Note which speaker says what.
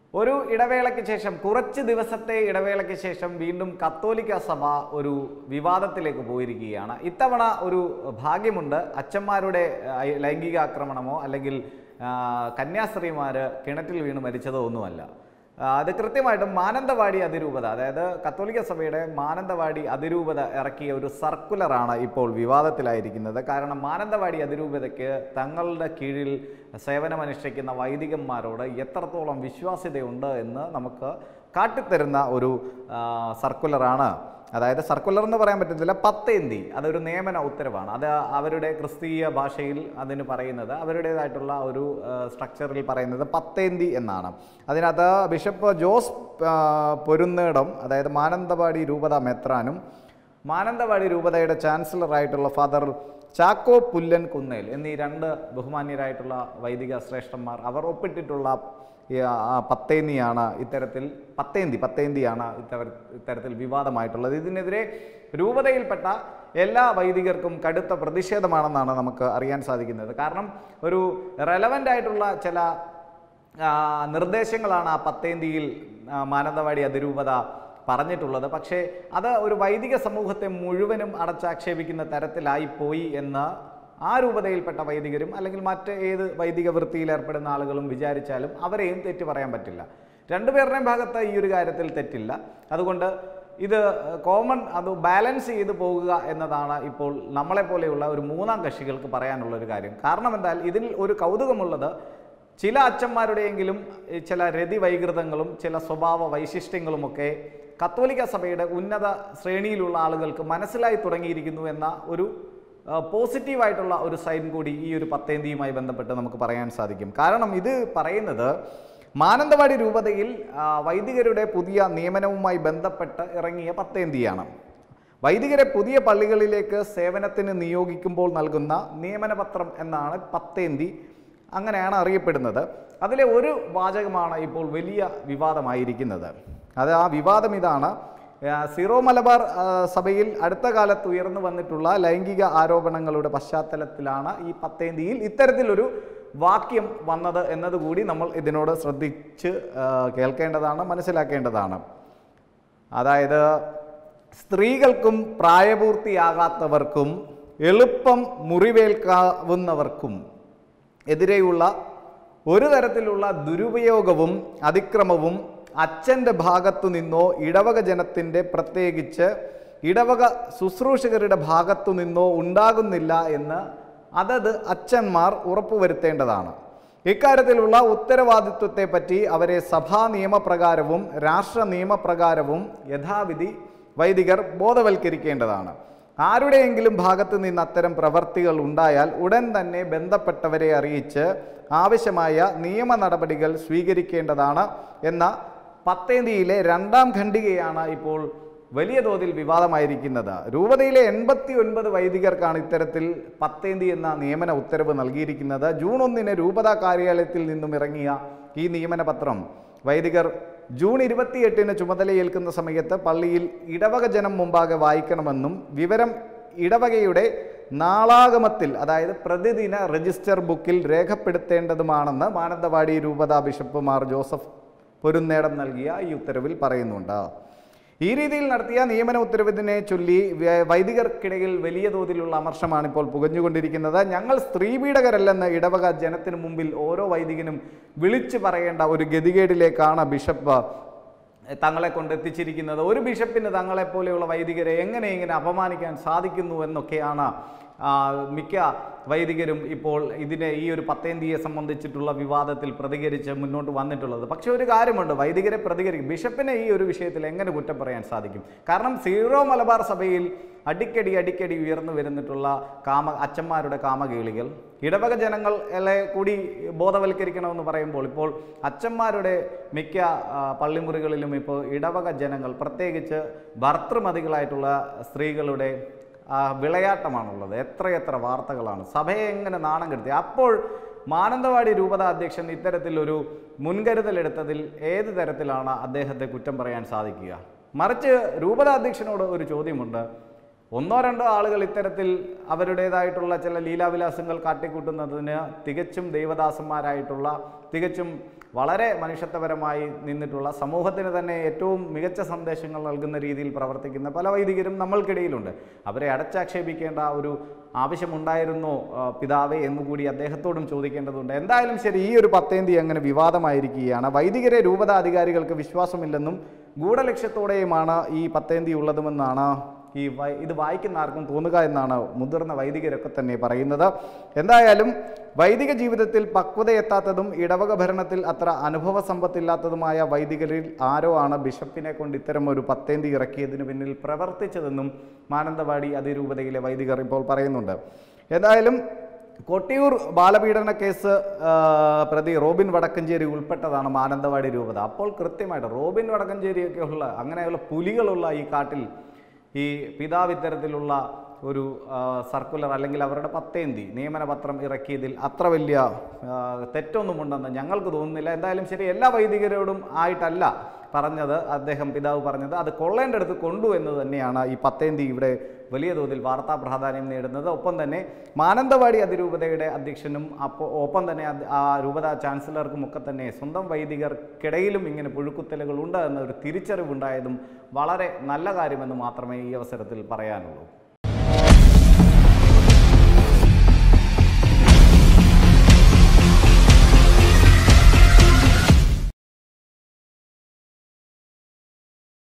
Speaker 1: ഒരു ഇടവേളയ്ക്ക് ശേഷം കുറച്ച് ദിവസത്തെ ഇടവേളയ്ക്ക് ശേഷം വീണ്ടും കത്തോലിക്ക സഭ ഒരു വിവാദത്തിലേക്ക് പോയിരിക്കുകയാണ് ഇത്തവണ ഒരു ഭാഗ്യമുണ്ട് അച്ഛന്മാരുടെ ആ, ലൈംഗിക ആക്രമണമോ അല്ലെങ്കിൽ ആ, കന്യാസ്ത്രീമാര് കിണറ്റിൽ വീണ് മരിച്ചതോ ഒന്നുമല്ല ആ, അത് കൃത്യമായിട്ടും മാനന്തവാടി അതിരൂപത അതായത് കത്തോലിക്ക സഭയുടെ മാനന്തവാടി അതിരൂപത ഇറക്കിയ ഒരു സർക്കുലറാണ് ഇപ്പോൾ വിവാദത്തിലായിരിക്കുന്നത് കാരണം മാനന്തവാടി അതിരൂപതയ്ക്ക് തങ്ങളുടെ കീഴിൽ സേവനമനുഷ്ഠിക്കുന്ന വൈദികന്മാരോട് എത്രത്തോളം വിശ്വാസ്യതയുണ്ട് എന്ന് നമുക്ക് കാട്ടിത്തരുന്ന ഒരു ആ, സർക്കുലറാണ് അതായത് സർക്കുലർ എന്ന് പറയാൻ പറ്റത്തില്ല പത്തേന്തി അതൊരു നിയമന ഉത്തരവാണ് അത് അവരുടെ ക്രിസ്തീയ ഭാഷയിൽ അതിന് പറയുന്നത് അവരുടേതായിട്ടുള്ള ഒരു ആ, സ്ട്രക്ചറിൽ പറയുന്നത് പത്തേന്തി എന്നാണ് അതിനകത്ത് ബിഷപ്പ് ജോസ് ആ, പൊരുന്നേടം അതായത് മാനന്തവാടി രൂപത മെത്രാനും മാനന്തവാടി രൂപതയുടെ ചാൻസലറായിട്ടുള്ള ഫാദർ ചാക്കോ പുല്ലൻ കുന്നേൽ എന്നീ രണ്ട് ബഹുമാന്യരായിട്ടുള്ള വൈദിക ശ്രേഷ്ഠന്മാർ അവർ ഒപ്പിട്ടിട്ടുള്ള ഈ, ആ, പത്തേന്തിയാണ് ഇത്തരത്തിൽ പത്തേന്തി പത്തേന്തിയാണ് ഇത്തര ഇത്തരത്തിൽ വിവാദമായിട്ടുള്ളത് ഇതിനെതിരെ രൂപതയിൽപ്പെട്ട എല്ലാ വൈദികർക്കും കടുത്ത പ്രതിഷേധമാണെന്നാണ് നമുക്ക് അറിയാൻ സാധിക്കുന്നത് കാരണം ഒരു റെലവൻ്റ് ആയിട്ടുള്ള ചില ആ, നിർദ്ദേശങ്ങളാണ് ആ പത്തേന്തിയിൽ ആ, മാനന്തവാടി അതിരൂപത പറഞ്ഞിട്ടുള്ളത് പക്ഷേ അത് ഒരു വൈദിക സമൂഹത്തെ മുഴുവനും അടച്ചാക്ഷേപിക്കുന്ന തരത്തിലായി പോയി എന്ന് ആ രൂപതയിൽപ്പെട്ട വൈദികരും അല്ലെങ്കിൽ മറ്റ് ഏത് വൈദിക വൃത്തിയിൽ ഏർപ്പെടുന്ന ആളുകളും വിചാരിച്ചാലും അവരെയും തെറ്റ് പറയാൻ പറ്റില്ല രണ്ടുപേരുടെയും ഭാഗത്ത് ഈ ഒരു കാര്യത്തിൽ തെറ്റില്ല അതുകൊണ്ട് ഇത് കോമൺ അത് ബാലൻസ് ചെയ്ത് പോകുക എന്നതാണ് ഇപ്പോൾ നമ്മളെപ്പോലെയുള്ള ഒരു മൂന്നാം കക്ഷികൾക്ക് പറയാനുള്ള ഒരു കാര്യം കാരണം എന്താൽ ഇതിൽ ഒരു കൗതുകമുള്ളത് ചില അച്ഛന്മാരുടെയെങ്കിലും ഈ ചില രതി വൈകൃതങ്ങളും ചില സ്വഭാവ വൈശിഷ്ട്യങ്ങളുമൊക്കെ കത്തോലിക്ക സഭയുടെ ഉന്നത ശ്രേണിയിലുള്ള ആളുകൾക്ക് മനസ്സിലായി തുടങ്ങിയിരിക്കുന്നു എന്ന ഒരു ആ, പോസിറ്റീവായിട്ടുള്ള ഒരു സൈൻ കൂടി ഈ ഒരു പത്തേന്തിയുമായി ബന്ധപ്പെട്ട് നമുക്ക് പറയാൻ സാധിക്കും കാരണം ഇത് പറയുന്നത് മാനന്തവാടി രൂപതയിൽ ആ, വൈദികരുടെ പുതിയ നിയമനവുമായി ബന്ധപ്പെട്ട് ഇറങ്ങിയ പത്തേന്തിയാണ് വൈദികരെ പുതിയ പള്ളികളിലേക്ക് സേവനത്തിന് നിയോഗിക്കുമ്പോൾ നൽകുന്ന നിയമനപത്രം എന്നാണ് പത്തേന്തി അങ്ങനെയാണ് അറിയപ്പെടുന്നത് അതിലെ ഒരു വാചകമാണ് ഇപ്പോൾ വലിയ വിവാദമായിരിക്കുന്നത് അത് ആ വിവാദം ഇതാണ് ആ, സീറോ മലബാർ ആ, സഭയിൽ അടുത്ത കാലത്ത് ഉയർന്നു വന്നിട്ടുള്ള ലൈംഗിക ആരോപണങ്ങളുടെ പശ്ചാത്തലത്തിലാണ് ഈ പത്തേന്തിയിൽ ഇത്തരത്തിലൊരു വാക്യം വന്നത് എന്നതുകൂടി നമ്മൾ ഇതിനോട് ശ്രദ്ധിച്ച് ആ, കേൾക്കേണ്ടതാണ് മനസ്സിലാക്കേണ്ടതാണ് അതായത് സ്ത്രീകൾക്കും പ്രായപൂർത്തിയാകാത്തവർക്കും എളുപ്പം മുറിവേൽക്കാവുന്നവർക്കും എതിരെയുള്ള ഒരു തരത്തിലുള്ള ദുരുപയോഗവും അതിക്രമവും അച്ഛൻ്റെ ഭാഗത്തു നിന്നോ ഇടവക ജനത്തിൻ്റെ പ്രത്യേകിച്ച് ഇടവക ശുശ്രൂഷകരുടെ ഭാഗത്തു നിന്നോ ഉണ്ടാകുന്നില്ല എന്ന് അതത് അച്ഛന്മാർ ഉറപ്പുവരുത്തേണ്ടതാണ് ഇക്കാര്യത്തിലുള്ള ഉത്തരവാദിത്വത്തെപ്പറ്റി അവരെ സഭാ നിയമപ്രകാരവും രാഷ്ട്ര നിയമപ്രകാരവും യഥാവിധി വൈദികർ ബോധവൽക്കരിക്കേണ്ടതാണ് ആരുടെയെങ്കിലും ഭാഗത്തു നിന്ന് അത്തരം പ്രവർത്തികൾ ഉണ്ടായാൽ ഉടൻ തന്നെ ബന്ധപ്പെട്ടവരെ അറിയിച്ച് ആവശ്യമായ നിയമ നടപടികൾ സ്വീകരിക്കേണ്ടതാണ് എന്ന പത്തേന്തിയിലെ രണ്ടാം ഖണ്ഡികയാണ് ഇപ്പോൾ വലിയ തോതിൽ വിവാദമായിരിക്കുന്നത് രൂപതയിലെ എൺപത്തി ഒൻപത് വൈദികർക്കാണ് ഇത്തരത്തിൽ പത്തേന്തി എന്ന നിയമന ഉത്തരവ് നൽകിയിരിക്കുന്നത് ജൂൺ ഒന്നിന് രൂപത കാര്യാലയത്തിൽ നിന്നും ഇറങ്ങിയ ഈ നിയമന പത്രം വൈദികർ ജൂൺ ഇരുപത്തിയെട്ടിന് ചുമതലയേൽക്കുന്ന സമയത്ത് പള്ളിയിൽ ഇടവക ജനം മുമ്പാകെ വായിക്കണമെന്നും വിവരം ഇടവകയുടെ നാളാഗമത്തിൽ അതായത് പ്രതിദിന രജിസ്റ്റർ ബുക്കിൽ രേഖപ്പെടുത്തേണ്ടതുമാണെന്ന് മാനന്തവാടി രൂപത ബിഷപ്പ് മാർ ജോസഫ് പൊരുന്നേടം നൽകിയ ഈ ഉത്തരവിൽ പറയുന്നുണ്ട് ഈ രീതിയിൽ നടത്തിയ നിയമന ഉത്തരവിനെ ചൊല്ലി വൈ- വൈദികർക്കിടയിൽ വലിയ തോതിലുള്ള അമർഷമാണ് ഇപ്പോൾ പുകഞ്ഞുകൊണ്ടിരിക്കുന്നത് ഞങ്ങൾ സ്ത്രീപീഡകരല്ലെന്ന് ഇടവക ജനത്തിനു മുമ്പിൽ ഓരോ വൈദികനും വിളിച്ചു പറയേണ്ട ഒരു ഗതികേടിലേക്കാണ് ബിഷപ്പ് തങ്ങളെ കൊണ്ട് എത്തിച്ചിരിക്കുന്നത് ഒരു ബിഷപ്പിന് തങ്ങളെ പോലെയുള്ള വൈദികരെ എങ്ങനെ ഇങ്ങനെ അപമാനിക്കാൻ സാധിക്കുന്നു എന്നൊക്കെയാണ് ആ, മിക്ക വൈദികരും ഇപ്പോൾ ഇതിനെ ഈ ഒരു പത്തേന്തിയെ സംബന്ധിച്ചിട്ടുള്ള വിവാദത്തിൽ പ്രതികരിച്ച് മുന്നോട്ട് വന്നിട്ടുള്ളത് പക്ഷേ ഒരു കാര്യമുണ്ട് വൈദികരെ പ്രതികരിക്കും ബിഷപ്പിനെ ഈ ഒരു വിഷയത്തിൽ എങ്ങനെ കുറ്റം പറയാൻ സാധിക്കും കാരണം സീറോ മലബാർ സഭയിൽ അടിക്കടി അടിക്കടി ഉയർന്നു വരുന്നിട്ടുള്ള കാമ അച്ഛന്മാരുടെ കാമകേളികൾ ഇടവക ജനങ്ങളെ കൂടി ബോധവൽക്കരിക്കണമെന്ന് പറയുമ്പോൾ ഇപ്പോൾ അച്ഛന്മാരുടെ മിക്ക ആ, പള്ളിമുറികളിലും ഇപ്പോൾ ഇടവക ജനങ്ങൾ പ്രത്യേകിച്ച് ഭർത്തൃമതികളായിട്ടുള്ള സ്ത്രീകളുടെ ആ, വിളയാട്ടമാണുള്ളത് എത്രയെത്ര വാർത്തകളാണ് സഭയെ എങ്ങനെ നാണം കെടുത്തി അപ്പോൾ മാനന്തവാടി രൂപത അധ്യക്ഷൻ ഇത്തരത്തിലൊരു മുൻകരുതലെടുത്തതിൽ ഏത് തരത്തിലാണ് അദ്ദേഹത്തെ കുറ്റം പറയാൻ സാധിക്കുക മറിച്ച് രൂപത അധ്യക്ഷനോട് ഒരു ചോദ്യമുണ്ട് ഒന്നോ രണ്ടോ ആളുകൾ ഇത്തരത്തിൽ അവരുടേതായിട്ടുള്ള ചില ലീലാവിലാസങ്ങൾ കാട്ടിക്കൂട്ടുന്നതിന് തികച്ചും ദൈവദാസന്മാരായിട്ടുള്ള തികച്ചും വളരെ മനുഷ്യത്വപരമായി നിന്നിട്ടുള്ള സമൂഹത്തിന് തന്നെ ഏറ്റവും മികച്ച സന്ദേശങ്ങൾ നൽകുന്ന രീതിയിൽ പ്രവർത്തിക്കുന്ന പല വൈദികരും നമ്മൾക്കിടയിലുണ്ട് അവരെ അടച്ചാക്ഷേപിക്കേണ്ട ഒരു ആവശ്യമുണ്ടായിരുന്നോ ആ, പിതാവേ എന്നുകൂടി അദ്ദേഹത്തോടും ചോദിക്കേണ്ടതുണ്ട് എന്തായാലും ശരി ഈ ഒരു പത്തേം തീയതി അങ്ങനെ വിവാദമായിരിക്കുകയാണ് വൈദികരെ രൂപത അധികാരികൾക്ക് വിശ്വാസമില്ലെന്നും ഗൂഢലക്ഷ്യത്തോടെയുമാണ് ഈ പത്തേം തീയതി ഉള്ളതുമെന്നാണ് ഈ വൈ- ഇത് വായിക്കുന്ന ആർക്കും തോന്നുക എന്നാണ് മുതിർന്ന വൈദികരൊക്കെ തന്നെ പറയുന്നത് എന്തായാലും വൈദിക ജീവിതത്തിൽ പക്വതയെത്താത്തതും ഇടവക ഭരണത്തിൽ അത്ര അനുഭവ സമ്പത്തില്ലാത്തതുമായ വൈദികരിൽ ആരോ ആണ് ബിഷപ്പിനെ കൊണ്ട് ഇത്തരം ഒരു പത്തേന്തി ഇറക്കിയതിന് പിന്നിൽ പ്രവർത്തിച്ചതെന്നും മാനന്തവാടി അതിരൂപതയിലെ വൈദികർ ഇപ്പോൾ പറയുന്നുണ്ട് എന്തായാലും കൊട്ടിയൂർ ബാലപീഡന കേസ് ആ, പ്രതി റോബിൻ വടക്കഞ്ചേരി ഉൾപ്പെട്ടതാണ് മാനന്തവാടി രൂപത അപ്പോൾ കൃത്യമായിട്ട് റോബിൻ വടക്കഞ്ചേരിയൊക്കെ ഉള്ള അങ്ങനെയുള്ള പുലികളുള്ള ഈ കാട്ടിൽ ഈ പിതാവ് ഇത്തരത്തിലുള്ള ഒരു ആ, സർക്കുലർ അല്ലെങ്കിൽ അവരുടെ പത്തേന്തി നിയമന പത്രം ഇറക്കിയതിൽ അത്ര വലിയ ആ, തെറ്റൊന്നുമുണ്ടെന്ന് ഞങ്ങൾക്ക് തോന്നുന്നില്ല എന്തായാലും ശരി എല്ലാ വൈദികരോടും ആയിട്ടല്ല പറഞ്ഞത് അദ്ദേഹം പിതാവ് പറഞ്ഞത് അത് കൊള്ളേണ്ടടുത്ത് കൊണ്ടു എന്ന് തന്നെയാണ് ഈ പത്തേന്തി ഇവിടെ വലിയ തോതിൽ വാർത്താ പ്രാധാന്യം നേടുന്നത് ഒപ്പം തന്നെ മാനന്തവാടി അതിരൂപതയുടെ അധ്യക്ഷനും അപ്പോൾ ഒപ്പം തന്നെ അത് ആ രൂപത ചാൻസലർക്കും ഒക്കെ തന്നെ സ്വന്തം വൈദികർക്കിടയിലും ഇങ്ങനെ പുഴുക്കുത്തലുകളുണ്ട് എന്നൊരു തിരിച്ചറിവുണ്ടായതും വളരെ നല്ല കാര്യമെന്ന് മാത്രമേ ഈ അവസരത്തിൽ പറയാനുള്ളൂ